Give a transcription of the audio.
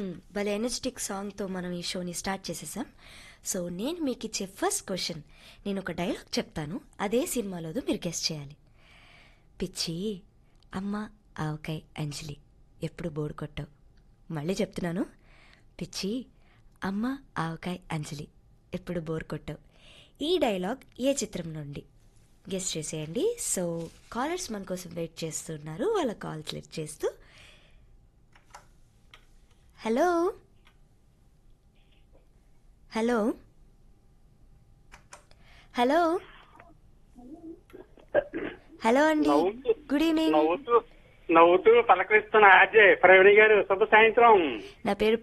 మ్మ్, భలే ఎనర్జెటిక్ సాంగ్తో మనం ఈ షోని స్టార్ట్ చేసేసాం సో నేను మీకు ఇచ్చే ఫస్ట్ క్వశ్చన్ నేను ఒక డైలాగ్ చెప్తాను అదే సినిమాలోదో మీరు గెస్ట్ చేయాలి పిచ్చి అమ్మ ఆవకాయ్ అంజలి ఎప్పుడు బోర్డు కొట్టావు మళ్ళీ చెప్తున్నాను పిచ్చి అమ్మ ఆవకాయ్ అంజలి ఎప్పుడు బోర్ కొట్టావు ఈ డైలాగ్ ఏ చిత్రం నుండి గెస్ట్ చేసేయండి సో కాలర్స్ మన కోసం వెయిట్ చేస్తున్నారు వాళ్ళ కాల్స్ లిఫ్ట్ చేస్తూ హలో హలో హలో హలో అండి నవ్వుతూ- గుడ్ ఈవినింగ్ నవ్వుతూ నవ్వుతూ పలకరిస్తున్న అజయ్ ప్రవీణి గారు శుభ సాయంత్రం నా పేరు